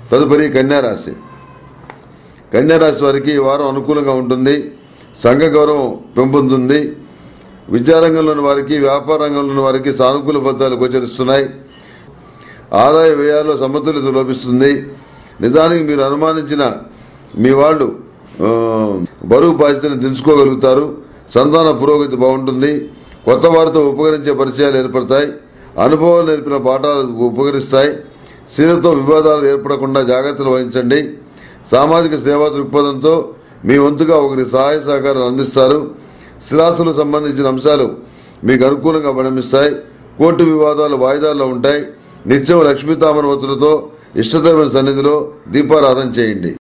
తదుపరి కన్యారాశి కన్యారాశి వారికి ఈ వారం అనుకూలంగా ఉంటుంది సంఘ గౌరవం పెంపొందుతుంది విద్యారంగంలోని వారికి వ్యాపార రంగంలోని వారికి సానుకూల ఫలితాలు గోచరిస్తున్నాయి ఆదాయ వ్యయాల్లో సమతుల్యత లోపిస్తుంది నిజానికి మీరు అనుమానించిన మీ వాళ్ళు ఆ, బరువు బాధ్యతను తెలుసుకోగలుగుతారు సంతాన పురోగతి బాగుంటుంది కొత్త వారితో ఉపకరించే పరిచయాలు ఏర్పడతాయి అనుభవాలు నేర్పిన పాఠాలు ఉపకరిస్తాయి స్త్రీలతో వివాదాలు ఏర్పడకుండా జాగ్రత్తలు వహించండి సామాజిక సేవా దృక్పథంతో మీ వంతుగా ఒకరి సహాయ సహకారాలు అందిస్తారు స్థిరాస్తులకు సంబంధించిన అంశాలు మీకు అనుకూలంగా పరిణమిస్తాయి కోర్టు వివాదాలు వాయిదాల్లో ఉంటాయి నిత్యం లక్ష్మీ తామరవతులతో ఇష్టదైవ సన్నిధిలో దీపారాధన చేయండి